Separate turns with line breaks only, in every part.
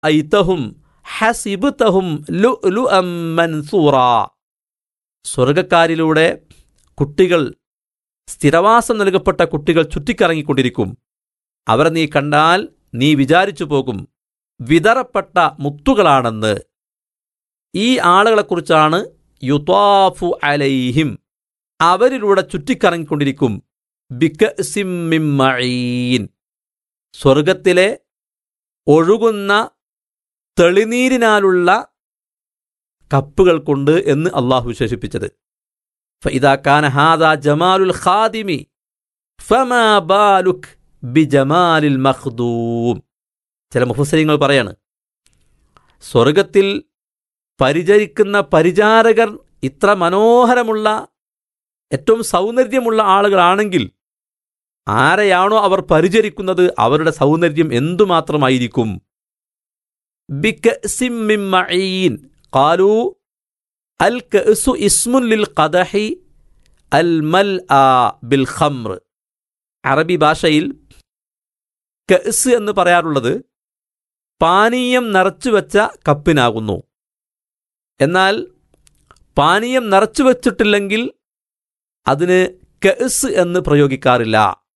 ഐതഹും ഹസിബ്തഹും ലുഅ്ലുഅം മൻസൂറാ സ്വർഗക്കാരിലൂടെ കുട്ടികൾ സ്ഥിരവാസം നൽകപ്പെട്ട കുട്ടികൾ ചുറ്റിക്കറങ്ങിക്കൊണ്ടിരിക്കും അവരെ നീ കണ്ടാൽ നീ വിചാരിച്ചു പോകും വിതറപ്പെട്ട മുത്തുകളാണെന്ന് ഈ ആളുകളെക്കുറിച്ചാണ് യുത്വാഫു അലൈഹിം അവരിലൂടെ ചുറ്റിക്കറങ്ങിക്കൊണ്ടിരിക്കും ബിക്കസിമ്മിമ്മീൻ സ്വർഗത്തിലെ ഒഴുകുന്ന തെളിനീരിനാലുള്ള കപ്പുകൾ കൊണ്ട് എന്ന് അള്ളാഹു വിശേഷിപ്പിച്ചത് فإذا كان هذا جمال الخادم فما بالك بجمال المخدوم ചില മുഫസരിങ്ങൾ പറയാണ് സ്വർഗത്തിൽ പരിചരിക്കുന്ന പരിചാരകർ ഇത്ര മനോഹരമുള്ള ഏറ്റവും സൗന്ദര്യമുള്ള ആളുകളാണെങ്കിൽ ആരെയാണോ അവർ പരിചരിക്കുന്നത് അവരുടെ സൗന്ദര്യം എന്തുമാത്രമായിരിക്കും ബിക്കസിമ്മിമ്മഈൻ ഖാലൂ അൽ കഅസു ഇസ്മുൻ ലിൽ ഖദഹി അൽ മൽ ആ ബിൽ ഖംർ അറബി ഭാഷയിൽ കഅസ് എന്ന് പറയാറുള്ളത് പാനീയം നിറച്ചു വെച്ച കപ്പിനാകുന്നു എന്നാൽ പാനീയം നിറച്ചു വച്ചിട്ടില്ലെങ്കിൽ അതിന് കഅസ് എന്ന് പ്രയോഗിക്കാറില്ല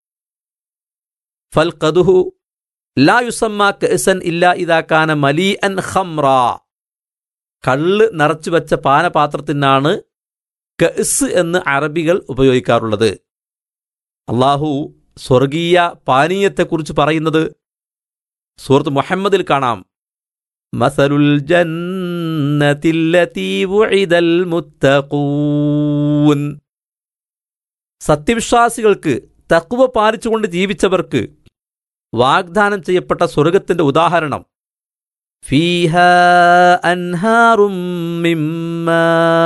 ഫൽ ഖദുഹു ലാ യുസമ്മ കഅസൻ ഇല്ലാ ഇദാക്കാന മലീ അൻ ഖംറ കള്ള് നിറച്ചു വെച്ച പാനപാത്രത്തിനാണ് കഅസ് എന്ന് അറബികൾ ഉപയോഗിക്കാറുള്ളത് അള്ളാഹു സ്വർഗീയ പാനീയത്തെക്കുറിച്ച് പറയുന്നത് സൂറത്ത് മുഹമ്മദിൽ കാണാം മസലുൽ ജന്നത്തില്ലതീ വുഇദൽ മുത്തഖൂൻ സത്യവിശ്വാസികൾക്ക് തക്കുവ പാലിച്ചുകൊണ്ട് ജീവിച്ചവർക്ക് വാഗ്ദാനം ചെയ്യപ്പെട്ട സ്വർഗത്തിന്റെ ഉദാഹരണം ഫീഹ അൻഹാറും മിമ്മാ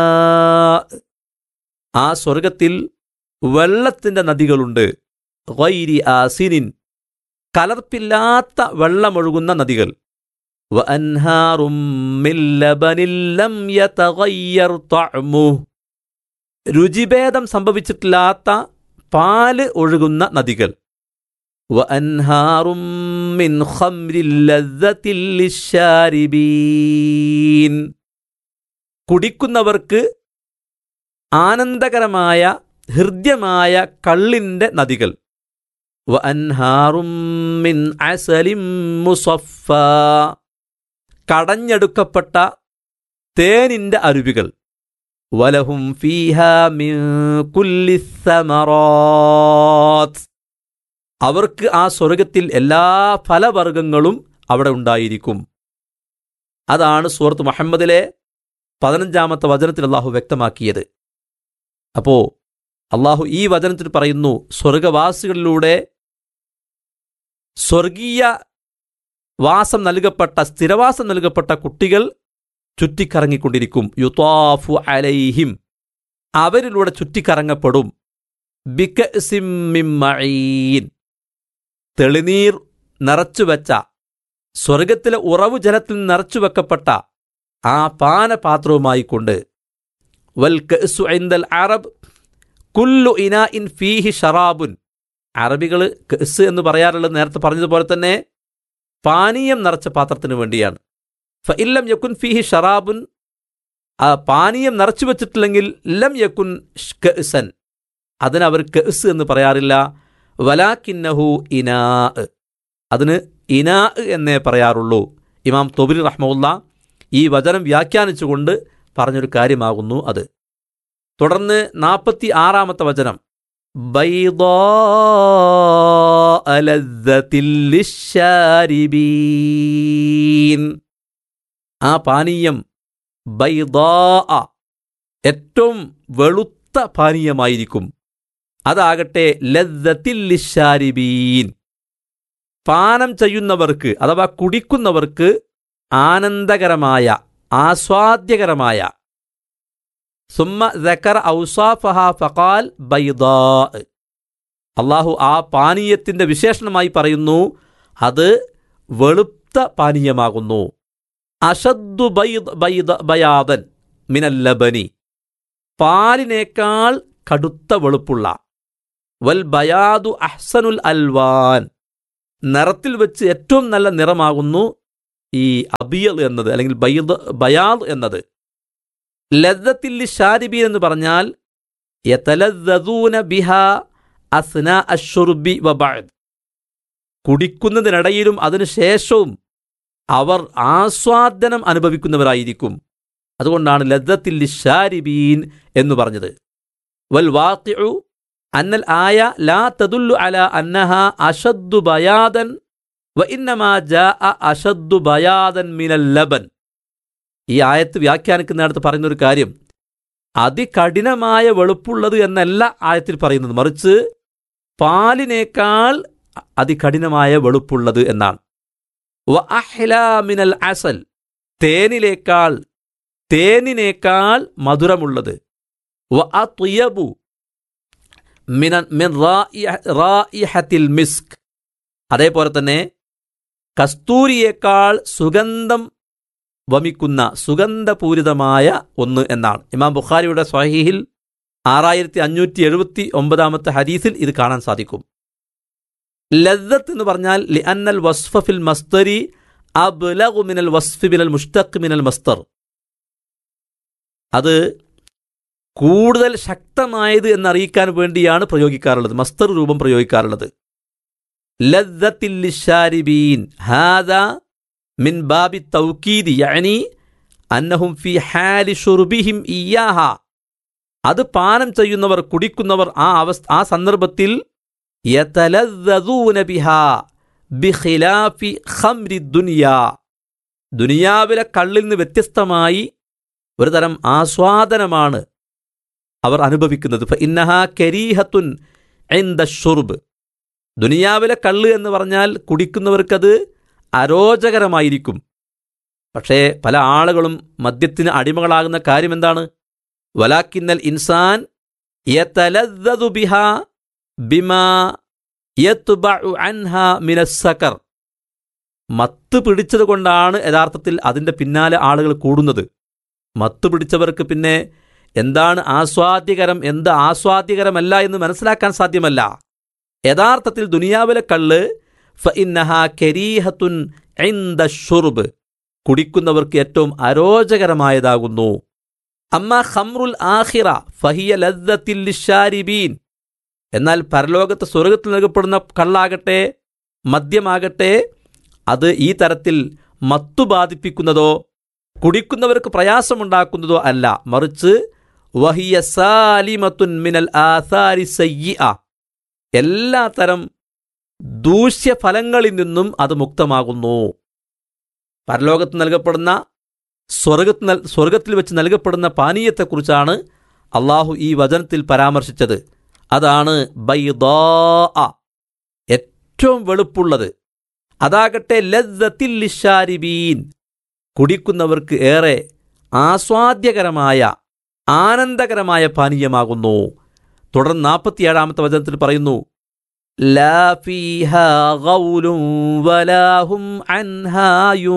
ആ സ്വർഗത്തിൽ വെള്ളത്തിന്റെ നദികളുണ്ട് ഗൈരി ആസിനിൻ കലർപ്പില്ലാത്ത വെള്ളമൊഴുകുന്ന നദികൾ വഅൻഹാറും മിൻ ലബനിൻ ലം യതഗയ്യർ തഅമുഹു രുചിഭേദം സംഭവിച്ചിട്ടില്ലാത്ത പാല് ഒഴുകുന്ന നദികൾ വഅൻഹാറും മിൻ ഖംരിൽ ലദ്ദത്തിൽ ലിശ്ശാരിബീൻ കുടിക്കുന്നവർക്ക് ആനന്ദകരമായ ഹൃദ്യമായ കള്ളിന്റെ നദികൾ വഅൻഹാറും മിൻ അസലിം മുസഫ കടഞ്ഞെടുക്കപ്പെട്ട തേനിന്റെ അരുവികൾ വലഹും ഫീഹ മിൻ കുല്ലി സമറാത്ത് അവർക്ക് ആ സ്വർഗത്തിൽ എല്ലാ ഫലവർഗങ്ങളും അവിടെ ഉണ്ടായിരിക്കും അതാണ് സൂറത്ത് മുഹമ്മദിലെ പതിനഞ്ചാമത്തെ വചനത്തിൽ അള്ളാഹു വ്യക്തമാക്കിയത് അപ്പോ അള്ളാഹു ഈ വചനത്തിൽ പറയുന്നു സ്വർഗവാസികളിലൂടെ സ്വർഗീയ വാസം നൽകപ്പെട്ട സ്ഥിരവാസം നൽകപ്പെട്ട കുട്ടികൾ ചുറ്റിക്കറങ്ങിക്കൊണ്ടിരിക്കും യുത്വാഫു അലൈഹിം അവരിലൂടെ ചുറ്റിക്കറങ്ങപ്പെടും ബിക്കസിമ്മിമ്മഈൻ തെളിനീർ നിറച്ചുവെച്ച സ്വർഗത്തിലെ ഉറവു ജലത്തിൽ നിറച്ചുവെക്കപ്പെട്ട ആ പാനപാത്രവുമായി കൊണ്ട് വൽ കഅ്സു ഇൻദൽ അറബ് കുല്ലു ഇനാ ഇൻ ഫീഹി ഷറാബുൻ അറബികൾ കസ് എന്ന് പറയാറുള്ളത് നേരത്തെ പറഞ്ഞതുപോലെ തന്നെ പാനീയം നിറച്ച പാത്രത്തിന് വേണ്ടിയാണ് ഫ ഇല്ലം യക്കുൻ ഫീഹി ഷറാബുൻ ആ പാനീയം നിറച്ചു വെച്ചിട്ടില്ലെങ്കിൽ ലം യക്കുൻ കഅ്സൻ അതിന് അവർ കഅ്സ് എന്ന് പറയാറില്ല വലാക്കിന്നഹു ഇനാ അതിന് ഇനാ എന്നേ പറയാറുള്ളൂ ഇമാം തൊബിരി റഹ്മുല്ല ഈ വചനം വ്യാഖ്യാനിച്ചുകൊണ്ട് പറഞ്ഞൊരു കാര്യമാകുന്നു അത് തുടർന്ന് നാൽപ്പത്തി ആറാമത്തെ വചനം بيضاء لذة للشاربين ആ പാനീയം ബൈദാ ഏറ്റവും വെളുത്ത പാനീയമായിരിക്കും അതാകട്ടെ ലദ്ദത്തില്ലിഷാരിബീൻ പാനം ചെയ്യുന്നവർക്ക് അഥവാ കുടിക്കുന്നവർക്ക് ആനന്ദകരമായ ആസ്വാദ്യകരമായ സുമ്മ ദക്കറ ഔസാഫഹ ഫഖാൽ ബൈദാ അള്ളാഹു ആ പാനീയത്തിന്റെ വിശേഷണമായി പറയുന്നു അത് വെളുത്ത പാനീയമാകുന്നു അഷദ്ദു ബൈദ് ബൈദ ബയാദൻ മിനല്ലബനി പാലിനേക്കാൾ കടുത്ത വെളുപ്പുള്ള വൽ ബയാദു അഹ്സനുൽ അൽവാൻ നിറത്തിൽ വെച്ച് ഏറ്റവും നല്ല നിറമാകുന്നു ഈ അബിയൽ എന്നത് അല്ലെങ്കിൽ ബൈദ് ബയാദ് എന്നത് ലദ്ദത്തിൽ ഷാരിബീൻ എന്ന് പറഞ്ഞാൽ യതലദ്ദൂന ബിഹ അസ്ന അഷുർബി വബഅദ് കുടിക്കുന്നതിനിടയിലും അതിനുശേഷവും അവർ ആസ്വാദനം അനുഭവിക്കുന്നവരായിരിക്കും അതുകൊണ്ടാണ് ലദ്ദത്തിൽ ഷാരിബീൻ എന്ന് പറഞ്ഞത് വൽ വാഖിഉ അന്നൽ ആയ ലാ തദുല്ലു അല അന്നഹ അഷദ്ദു ബയാദൻ വ ഇന്നമാ ജാഅ അഷദ്ദു ബയാദൻ മിനൽ ലബൻ ഈ ആയത്ത് വ്യാഖ്യാനിക്കുന്നിടത്ത് പറയുന്ന ഒരു കാര്യം അതികഠിനമായ വെളുപ്പുള്ളത് എന്നല്ല ആയത്തിൽ പറയുന്നത് മറിച്ച് പാലിനേക്കാൾ അതികഠിനമായ വെളുപ്പുള്ളത് എന്നാണ് വ അഹ്ലാ മിനൽ അസൽ തേനിലേക്കാൾ തേനിനേക്കാൾ മധുരമുള്ളത് വ അത്യബു മിന മിൻ റായിഹ- റായിഹത്തിൽ മിസ്ക് അതേപോലെ തന്നെ കസ്തൂരിയേക്കാൾ സുഗന്ധം വമിക്കുന്ന സുഗന്ധപൂരിതമായ ഒന്ന് എന്നാണ് ഇമാം ബുഖാരിയുടെ സ്വഹീഹിൽ ആറായിരത്തി അഞ്ഞൂറ്റി എഴുപത്തി ഒമ്പതാമത്തെ ഹദീസിൽ ഇത് കാണാൻ സാധിക്കും ലദ്ദത്ത് എന്ന് പറഞ്ഞാൽ ലി അന്നൽ വസ്ഫ ഫിൽ മസ്തരി അബ്ലഗു മിനൽ വസ്ഫി മിനൽ മുഷ്തഖ് മിനൽ മസ്തർ അത് കൂടുതൽ ശക്തമായത് എന്നറിയിക്കാൻ വേണ്ടിയാണ് പ്രയോഗിക്കാറുള്ളത് മസ്തർ രൂപം പ്രയോഗിക്കാറുള്ളത് ലദ്ദത്തിൽ ലിശാരിബീൻ ഹാദ മിൻ ബാബി തൗക്കീദി യഅനി അന്നഹും ഫി ഹാലി ഷുർബിഹിം ഇയാഹ അത് പാനം ചെയ്യുന്നവർ കുടിക്കുന്നവർ ആ അവസ്ഥ ആ സന്ദർഭത്തിൽ യതലദ്ദൂന ബിഹാ ബിഖിലാഫി ഖംരി ദുനിയാ ദുനിയാവിലെ കള്ളിൽ നിന്ന് വ്യത്യസ്തമായി ഒരു തരം ആസ്വാദനമാണ് അവർ അനുഭവിക്കുന്നത് ഫ ഇന്നഹ കരീഹത്തുൻ ഇന്ദ ഷുർബ് ദുനിയാവിലെ കള്ള് എന്ന് പറഞ്ഞാൽ കുടിക്കുന്നവർക്കത് അരോചകരമായിരിക്കും പക്ഷേ പല ആളുകളും മദ്യത്തിന് അടിമകളാകുന്ന കാര്യം എന്താണ് വലാക്കിന്നൽ ഇൻസാൻ യതലദ്ദദു ബിഹാ ബിമാ യത്ബഉ അൻഹ മിനസ്സകർ മത്ത് പിടിച്ചത് കൊണ്ടാണ് യഥാർത്ഥത്തിൽ അതിൻ്റെ പിന്നാലെ ആളുകൾ കൂടുന്നത് മത്ത് പിടിച്ചവർക്ക് പിന്നെ എന്താണ് ആസ്വാദ്യകരം എന്ത് ആസ്വാദ്യകരമല്ല എന്ന് മനസ്സിലാക്കാൻ സാധ്യമല്ല യഥാർത്ഥത്തിൽ ദുനിയാവിലെ കള്ള് ഫഇന്നഹ കരീഹത്തുൻ ഇൻദ ഷുർബ് കുടിക്കുന്നവർക്ക് ഏറ്റവും അരോചകരമായതാകുന്നു അമ്മ ഖംറുൽ ആഖിറ ഫഹിയ ലദ്ദത്തിൽ ലിശാരിബീൻ എന്നാൽ പരലോകത്ത് സ്വർഗത്തിൽ നൽകപ്പെടുന്ന കള്ളാകട്ടെ മദ്യമാകട്ടെ അത് ഈ തരത്തിൽ മത്തു ബാധിപ്പിക്കുന്നതോ കുടിക്കുന്നവർക്ക് പ്രയാസമുണ്ടാക്കുന്നതോ അല്ല മറിച്ച് വഹിയ സാലിമത്തുൻ മിനൽ ആസാരി സയ്യിഅ എല്ലാ തരം ദൂഷ്യഫലങ്ങളിൽ നിന്നും അത് മുക്തമാകുന്നു പരലോകത്ത് നൽകപ്പെടുന്ന സ്വർഗത്തിൽ നൽ- സ്വർഗത്തിൽ വെച്ച് നൽകപ്പെടുന്ന പാനീയത്തെക്കുറിച്ചാണ് അള്ളാഹു ഈ വചനത്തിൽ പരാമർശിച്ചത് അതാണ് ബൈദാ ഏറ്റവും വെളുപ്പുള്ളത് അതാകട്ടെ ലദ്ദത്തിൽ ലിശാരിബീൻ കുടിക്കുന്നവർക്ക് ഏറെ ആസ്വാദ്യകരമായ ആനന്ദകരമായ പാനീയമാകുന്നു തുടർന്ന് നാൽപ്പത്തിയേഴാമത്തെ വചനത്തിൽ പറയുന്നു ലാ ഫീഹാ ഗൗലും വലാ ഹും അൻഹാ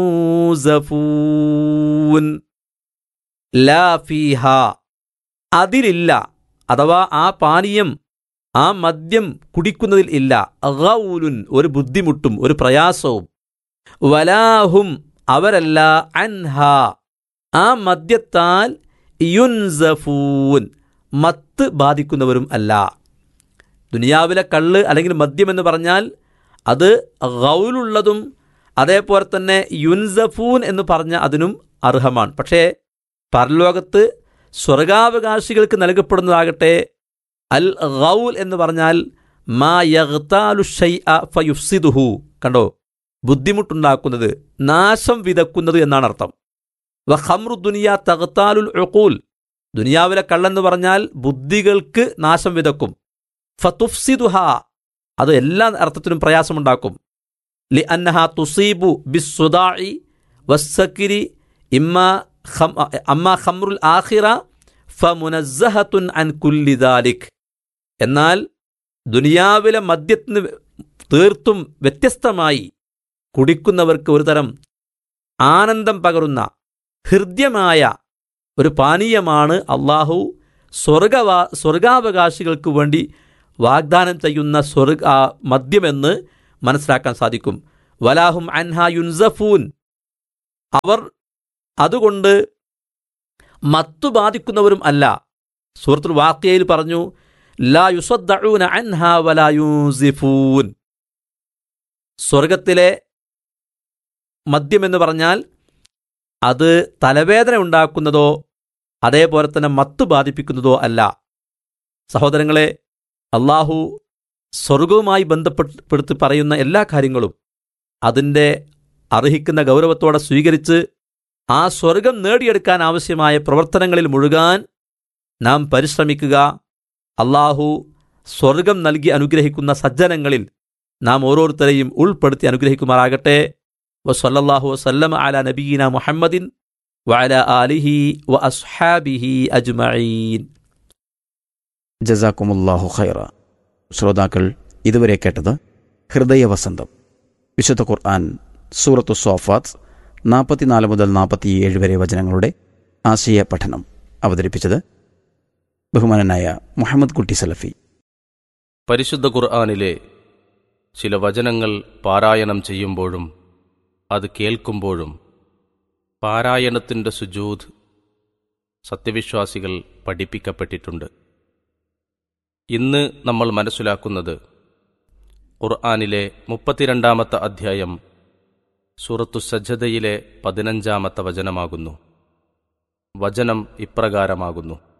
യൂസഫൂൻ ലാ ഫീഹാ അതിലില്ല അഥവാ ആ പാനീയം ആ മദ്യം കുടിക്കുന്നതിൽ ഇല്ല ഗൗലുൻ ഒരു ബുദ്ധിമുട്ടും ഒരു പ്രയാസവും വലാഹും അവരല്ല അൻഹ ആ മദ്യത്താൽ യുൻസഫൂൻ മത്ത് ബാധിക്കുന്നവരും അല്ല ദുനിയാവിലെ കള്ള് അല്ലെങ്കിൽ മദ്യം എന്ന് പറഞ്ഞാൽ അത് ഗൗലുള്ളതും അതേപോലെ തന്നെ യുൻസഫൂൻ എന്ന് പറഞ്ഞ അതിനും അർഹമാണ് പക്ഷേ പരലോകത്ത് സ്വർഗാവകാശികൾക്ക് നൽകപ്പെടുന്നതാകട്ടെ അൽ ഗൗൽ എന്ന് പറഞ്ഞാൽ മാ യഗ്താലു ഷൈഅ ഫയുഫ്സിദുഹു കണ്ടോ ബുദ്ധിമുട്ടുണ്ടാക്കുന്നത് നാശം വിതക്കുന്നത് എന്നാണ് അർത്ഥം വ ഖംറു ദുനിയ തഗ്താലുൽ ഉഖൂൽ ദുനിയാവിലെ കള്ളെന്ന് പറഞ്ഞാൽ ബുദ്ധികൾക്ക് നാശം വിതക്കും ഫതുഫ്സിദുഹ അത് എല്ലാ അർത്ഥത്തിനും പ്രയാസമുണ്ടാക്കും ലി അന്നഹ തുസീബു ബിസ്സുദാഇ വസ്സക്കിരി ഇമ്മ ഖം അമ്മ ഖംറുൽ ആഖിറ ഫമുനസ്സഹത്തുൻ അൻ കുല്ലി ദാലിക് എന്നാൽ ദുനിയാവിലെ മദ്യത്തിന് തീർത്തും വ്യത്യസ്തമായി കുടിക്കുന്നവർക്ക് ഒരു തരം ആനന്ദം പകരുന്ന ഹൃദ്യമായ ഒരു പാനീയമാണ് അള്ളാഹു സ്വർഗവാ സ്വർഗാവകാശികൾക്ക് വേണ്ടി വാഗ്ദാനം ചെയ്യുന്ന സ്വർഗ ആ മദ്യമെന്ന് മനസ്സിലാക്കാൻ സാധിക്കും വലാഹും അൻഹ യുൻസഫൂൻ അവർ അതുകൊണ്ട് മത്തു ബാധിക്കുന്നവരും അല്ല സൂറത്തുൽ വാക്യയിൽ പറഞ്ഞു ലാ യുസദ്ദഊന അൻഹാ വലാ യൂസിഫൂൻ സ്വർഗത്തിലെ മദ്യമെന്ന് പറഞ്ഞാൽ അത് തലവേദന ഉണ്ടാക്കുന്നതോ അതേപോലെ തന്നെ മത്തു ബാധിപ്പിക്കുന്നതോ അല്ല സഹോദരങ്ങളെ അള്ളാഹു സ്വർഗവുമായി ബന്ധപ്പെടുത്തി പറയുന്ന എല്ലാ കാര്യങ്ങളും അതിൻ്റെ അർഹിക്കുന്ന ഗൗരവത്തോടെ സ്വീകരിച്ച് ആ സ്വർഗം നേടിയെടുക്കാൻ ആവശ്യമായ പ്രവർത്തനങ്ങളിൽ മുഴുകാൻ നാം പരിശ്രമിക്കുക അള്ളാഹു സ്വർഗം നൽകി അനുഗ്രഹിക്കുന്ന സജ്ജനങ്ങളിൽ നാം ഓരോരുത്തരെയും ഉൾപ്പെടുത്തി അനുഗ്രഹിക്കുമാറാകട്ടെ വസല്ലല്ലാഹു വസല്ലം അല നബീന മുഹമ്മദിൻ വഅല ആലിഹി വ അസ്ഹാബിഹി അജ്മഈൻ
ജസാക്കുമുല്ലാഹു ഖൈറ ശ്രോതാക്കൾ ഇതുവരെ കേട്ടത് ഹൃദയവസന്തം വിശുദ്ധ ഖുർആൻ സൂറത്തു സോഫാത്ത് നാൽപ്പത്തിനാല് മുതൽ നാൽപ്പത്തിയേഴ് വരെ വചനങ്ങളുടെ ആശയ പഠനം അവതരിപ്പിച്ചത് ബഹുമാനനായ മുഹമ്മദ് കുട്ടി സലഫി
പരിശുദ്ധ ഖുർആാനിലെ ചില വചനങ്ങൾ പാരായണം ചെയ്യുമ്പോഴും അത് കേൾക്കുമ്പോഴും പാരായണത്തിൻ്റെ സുജൂദ് സത്യവിശ്വാസികൾ പഠിപ്പിക്കപ്പെട്ടിട്ടുണ്ട് ഇന്ന് നമ്മൾ മനസ്സിലാക്കുന്നത് ഖുർആാനിലെ മുപ്പത്തിരണ്ടാമത്തെ അധ്യായം സൂറത്തു സജ്ജതയിലെ പതിനഞ്ചാമത്തെ വചനമാകുന്നു വചനം ഇപ്രകാരമാകുന്നു